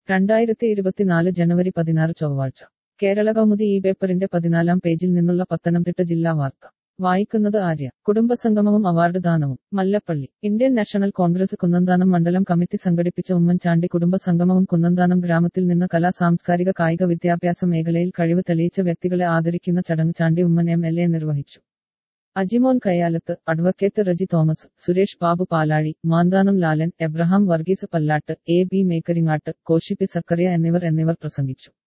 രണ്ടായിരത്തി ഇരുപത്തിനാല് ജനുവരി പതിനാറ് ചൊവ്വാഴ്ച കേരള കൗമുദി ഈ പേപ്പറിന്റെ പതിനാലാം പേജിൽ നിന്നുള്ള പത്തനംതിട്ട ജില്ലാ വാർത്ത വായിക്കുന്നത് ആര്യ കുടുംബസംഗമവും അവാർഡ് ദാനവും Mallappally Indian National Congress Kunnanthanam മണ്ഡലം കമ്മിറ്റി സംഘടിപ്പിച്ച ഉമ്മൻചാണ്ടി കുടുംബ സംഗമവും കുന്നന്താനം ഗ്രാമത്തിൽ നിന്ന് കലാ സാംസ്കാരിക കായിക വിദ്യാഭ്യാസ മേഖലയിൽ കഴിവ് തെളിയിച്ച വ്യക്തികളെ ആദരിക്കുന്ന ചടങ്ങ് Chandy Oommen M L A നിർവഹിച്ചു Ajimon Kayyalath advocate Reji Thomas Suresh Babu Palazhi Manthanam Lalan Abraham Varghese Pallatt A B Mekkaringatt Koshy P Zachariah എന്നിവർ എന്നിവർ പ്രസംഗിച്ചു